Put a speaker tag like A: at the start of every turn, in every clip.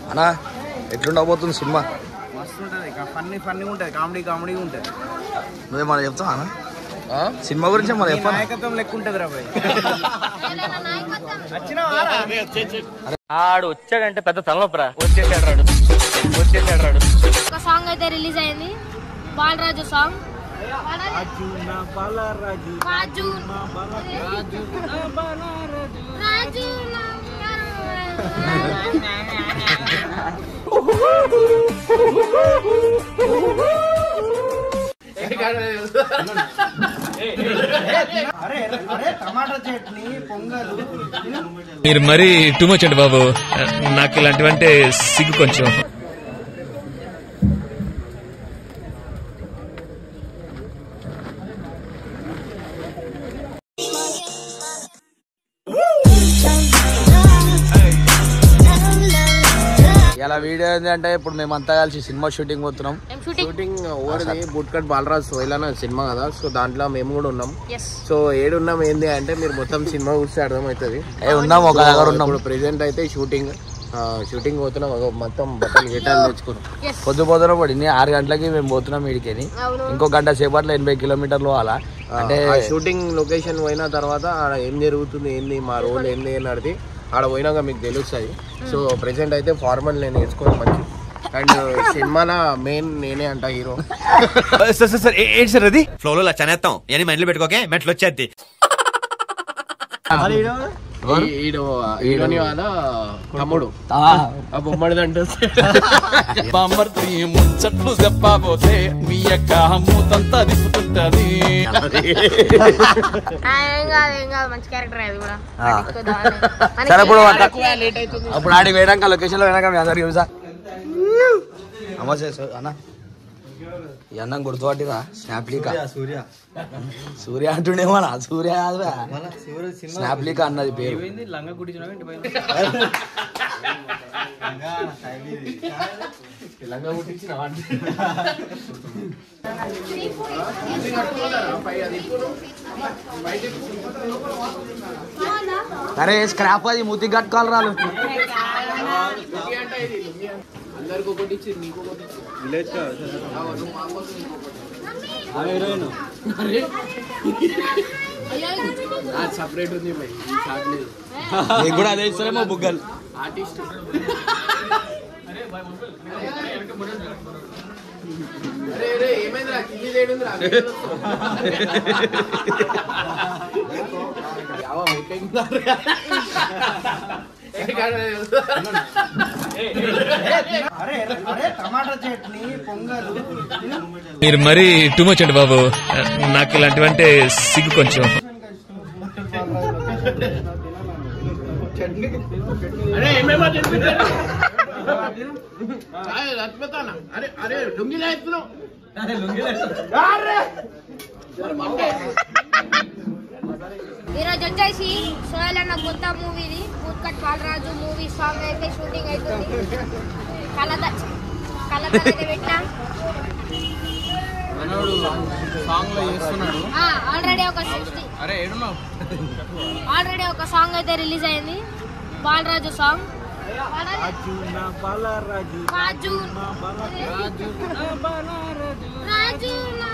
A: అన్నా ఎట్లుండబోతుంది సినిమా
B: మస్తు ఉంటుంది ఫన్నీ ఫన్నీ ఉంటుంది కామెడీ కామెడీ ఉంటుంది
A: నువ్వేమన్నా చెప్తావా అన్న సినిమా గురించి మన చెప్పాను
B: నాయకత్వం లెక్క ఉంటుంది రా భయ్
C: ఆడు వచ్చాడంటే పెద్ద తలనొప్పరా వచ్చేసాడు రాడు వచ్చేసాడు రాడు
D: ఒక సాంగ్ అయితే రిలీజ్ అయింది బాలరాజు సాంగ్ రాజు రాజు
B: అరే అరే టమాటా చట్నీ పొంగల్
E: మీరు మరీ టూ మచ్ అండి బాబు నాకు ఇలాంటివంటే సిగ్గు కొంచెం
A: ఇలా వీడియో ఏంటంటే ఇప్పుడు మేమంతా కలిసి సినిమా షూటింగ్ పోతున్నాం
D: ఏం షూటింగ్
F: షూటింగ్ ఓవర్ది బుట్కట్ బాలరాజ్ సోయిలాన సినిమా కదా సో దాంట్లో మేము కూడా ఉన్నాం
D: ఎస్
F: సో ఏడున్నాం ఏంది అంటే మీరు మొత్తం సినిమా చూస్తే అర్థమవుతుంది
A: ఏ ఉన్నాం ఒక దగ్గర ఉన్నాం
F: ఇప్పుడు ప్రెసెంట్ అయితే షూటింగ్ షూటింగ్ పోతున్నాం అగో మొత్తం బట్టలు గిట్టాలు తెచ్చుకున్నాం
D: ఎస్
A: పొద్దు పొద్దున పడింది ఆరు గంటలకి మేము పోతున్నాం వీడికి
D: అవును
A: ఇంకో గంట సేపట్లో ఎనభై కిలోమీటర్లు అలా అంటే
F: ఆ షూటింగ్ లొకేషన్ పోయిన తర్వాత ఆడ ఏం జరుగుతుంది ఏంది మా రోల్ ఏంది అని అడిగి ఆడ పోయినాక మీకు తెలుస్తుంది సో ప్రెసెంట్ అయితే ఫార్మల్ నేను వేసుకోవడం మంచి అండ్ సినిమాలో మెయిన్ నేనే అంట హీరో
G: సార్ సార్ సార్ ఏ- ఏంటి సార్ అది ఫ్లోలో ఇలా చనేస్తాం ఏని మైండ్లో పెట్టుకోకే మెట్లు వచ్చేద్ది
F: ఈడు హీరోని వాళ్ళ తమ్ముడు
A: ఆ,
F: ఆ బొమ్మడిదంటే
H: బామ్మర్ది ముచ్చట్లు చెప్పబోతే మీ యొక్క మూతంతా తిప్పుతుంటది
D: ఆ, ఏం కాదు ఏం కాదు మంచి క్యారెక్టర్ అది కూడా
A: ఆ.
D: పట్టించుకోద్దాం అని.
A: సరే ఇప్పుడు
D: మనకి
A: అప్పుడు ఆడికి పోయినాక లొకేషన్ లో పోయినాక మీ అందరికి చూసా నమస్తే సార్ అన్న ఈ అన్నం గుర్తుపట్టిరా స్నాప్లీకా సూర్య సూర్య అంటుండేమన్నా సూర్య కాదురా స్నాప్లీకా అన్నది పేరు
B: లంగా కుట్టించిన
A: అరే స్క్రాప్ అది మూతికి కట్టుకోవాలి రాలు
F: సపరేట్ ఉంది భయ్. ఈ షాట్ లేదు
A: నీకు కూడా అదే ఇస్తారేమో బుగ్గలు
F: ఆర్టిస్ట్ అరే అరే ఏమైందిరా కింది లేడుందిరా
B: అరే అరే టమాటా చట్నీ పొంగల్
E: మీరు మరీ టూ మచ్ అండి బాబు నాకు ఇలాంటివంటే సిగ్గు కొంచెం
F: అరే ఏమేమో తినిపించారు రచ్చిపోతానా అరే అరే లుంగిలో ఎత్తున్నావు
D: ఈరోజు వచ్చేసి సోయల్ అన్న కొత్త మూవీది బూత్కట్ బాలరాజు మూవీ సాంగ్ అయితే షూటింగ్ అవుతుంది కలద కలద అయితే పెట్టాం
B: సాంగ్ లో చేస్తున్నాడు
D: ఆల్రెడీ ఒక సిక్స్టీ
B: అరే ఏడున్నావు
D: ఆల్రెడీ ఒక సాంగ్ అయితే రిలీజ్ అయింది బాలరాజు సాంగ్ రాజు రాజు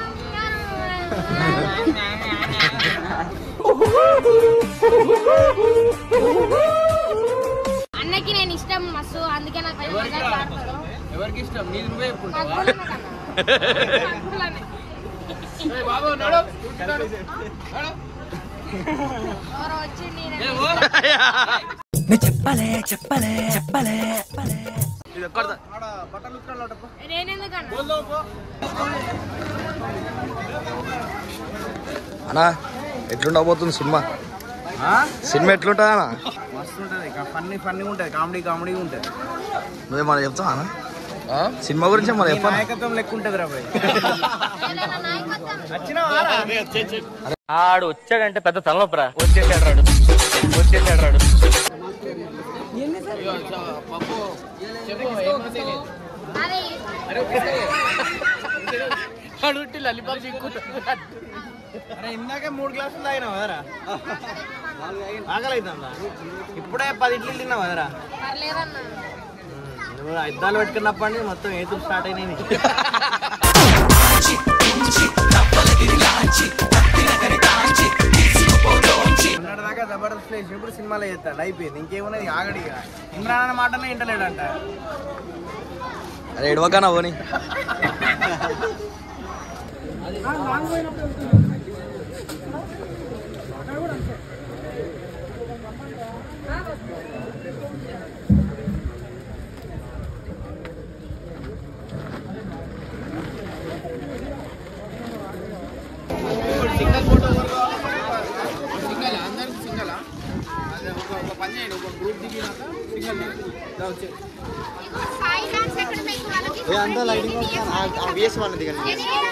D: అన్నకి నేను ఇష్టం మస్తు అందుకే నాకు పైన మజాక్ ఆడతాడు.
B: ఎవరికి ఇష్టం నీది నువ్వే
D: నాకు కూడా నాకు అన్న. నాకు కూడా అన్న.
F: బాబు నడు
D: ఎవరో వచ్చింది నేను నేనెందుకన్నా
A: అన్నా ఎట్లుండబోతుంది సినిమా సినిమా ఎట్లుంటుంది అన్న
B: మస్తు ఉంటుంది ఫన్నీ ఫన్నీ ఉంటుంది కామెడీ కామెడీ ఉంటుంది
A: నువ్వేమన్నా చెప్తావా అన్న సినిమా గురించి మన చెప్పాను
B: నాయకత్వం లెక్క ఉంటుంది రా భయ్
D: ఏదైనా నాయకత్వం
B: వచ్చినావా
C: ఆడు వచ్చాడంటే పెద్ద తలనొప్పరా వచ్చేసాడు రాడు వచ్చేసాడు రాడు
D: అరే
F: అడుగుట్టి లలిపాప్ చిక్కుతుంది
B: అరే ఇందాకే మూడు గ్లాసులు తాగినావు కదరా ఆకలి అవుతుందా ఇప్పుడే పది ఇడ్లీలు తిన్నావు కదరా
D: పర్లేదన్నా
B: నువ్వు అద్దాలు పెట్టుకున్నప్పటి నుంచి మొత్తం ఏతులు స్టార్ట్ అయినాయి దాకా జబర్దస్త్ ప్లేస్ ఎప్పుడు సినిమాలో చేస్తాడు అయిపోయింది ఇంకేమున్నది ఆగడి ఇక. ఇమ్రాన్ అన్న మాటనే వింటలేడంట
A: అరే ఎడవకనా పోని
F: సింగల్ ఫోటో సింగల్ అందరికి సింగల్ ఒక ఒక పని చేయండి ఒక గ్రూప్ దిగినాక సింగల్ ఇలా వచ్చే
D: ఫైనాన్స్ ఎక్కడ మీకు వాళ్ళకి
B: ఏ అంతా లైటింగ్ బిఎస్ వాళ్ళ దిగండి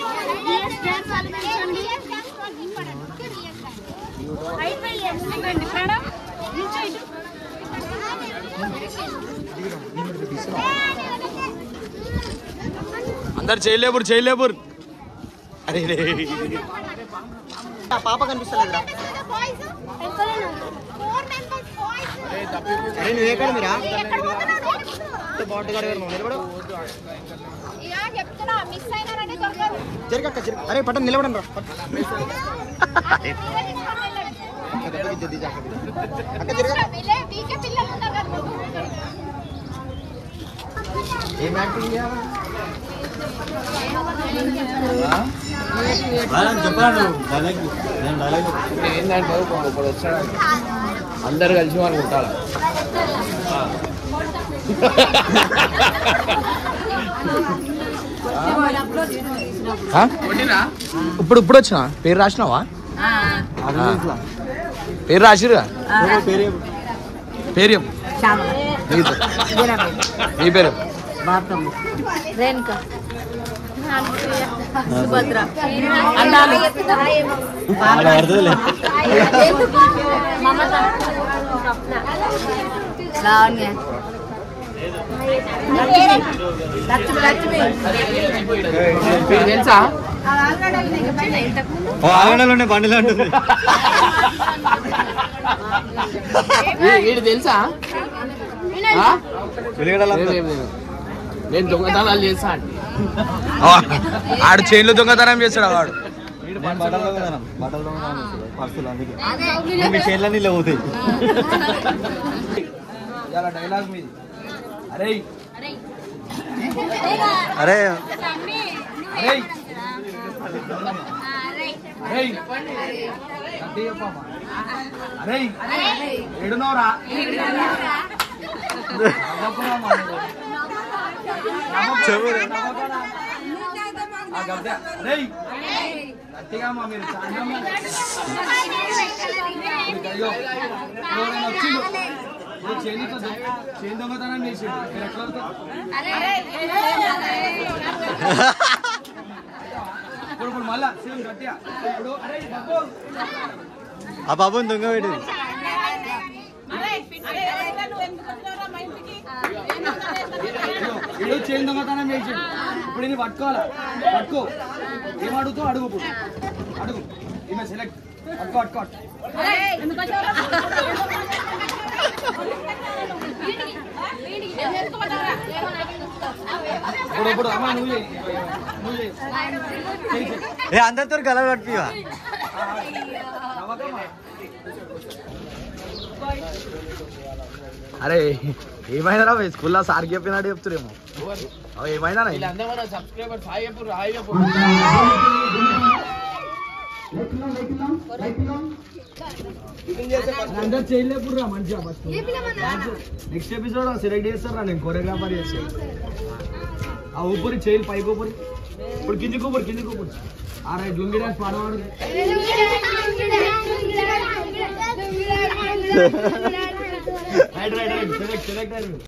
A: అందరు చేయలేపురు చేయలేపురు అరే రే
B: పాప కనిపిస్తలేదురా అరే నువ్వు ఎక్కడ మీరా బాటుగాడు గారు నిలబడు
D: చెప్తున్నా మిస్ అయినారంటే దొరకరు
B: జరిగక్క జరిగ అరే పట్టణ నిలబడండి రా అక్క జరిగ
D: వీకే పిల్లలు ఉన్నారు కదా
B: ఏం యాక్టింగ్
F: ఏంటంటే ఇప్పుడు వచ్చాడు అందరు కలిసి వాళ్ళు ఉంటారు
A: ఆ? ఇప్పుడు ఇప్పుడు వచ్చిన పేరు రాసినావా ఆ. పేరు రాసిరుగా పేరు చెప్పు. నీది. నీ పేరు
D: రేణుక సుభద్ర అన్నాలు మమత లావణ్య లక్ష్మి లక్ష్మి
F: తెలుసా
B: ఆగడాలోనే బండిలో ఉంటుంది
F: వీడు తెలుసా ఆ? లేదు, లేదు, లేదు. నేను దొంగతనాలు చేస్తా అంటే
A: ఆ, ఆడు చైన్లో దొంగతనం చేస్తాడు వాడు
B: మీ చేతులన్నీ లేవుతాయి
A: ఇలా డైలాగ్ మీది అరే
B: అరే
A: అరే అరే గట్టి చెప్పమ్మా. అరే ఎడునోరా గట్టిగా అమ్మా మీరు చాలా అయ్యో ఎవరైనా వచ్చిండు ఇప్పుడు చేనితో దొంగ- చేను దొంగతనం చేసిండు మీరు ఎట్లా వస్తారు? ఇప్పుడు ఇప్పుడు మళ్ళా సేమ్ గట్టిగా ఇప్పుడు అరే బాబు
B: ఆ బాబుని దొంగ పెట్టింది
A: వీడు చేను దొంగతనం చేసిండు ఇప్పుడు ఇది పట్టుకోవాలా పట్టుకో ఏం అడుగుతావు అడుగు ఇప్పుడు అడుగు ఈమె సెలెక్ట్ పట్టుకో పట్టుకో ఇప్పుడు ఇప్పుడు అమ్మా నువ్వు చేయి నువ్వు చేయి చేయి, చేయి.
B: ఏ అందరితో కలర్ పట్టివా
A: అరే ఏమైందా రా స్కూల్లో సార్ చెప్పినట్టు చెప్తురేమో అవి ఏమైందా
F: వీళ్ళందరూ మన సబ్స్క్రైబర్స్ హాయ్ చెప్పు హాయ్ చెప్పు
A: అందరు చేయలేపుడు రా మంచిగా ఫస్ట్ నెక్స్ట్ ఎపిసోడ్ సెలెక్ట్ చేస్తారా నేను కొరియోగ్రాఫర్ చేసి ఆ ఊపిరి చేయలు పైకి ఊపిరి ఇప్పుడు కిందికి ఊపిరి కిందికి ఊపిరి ఆ రైట్ లుంగి డాన్స్ పాడవాడు right right right select select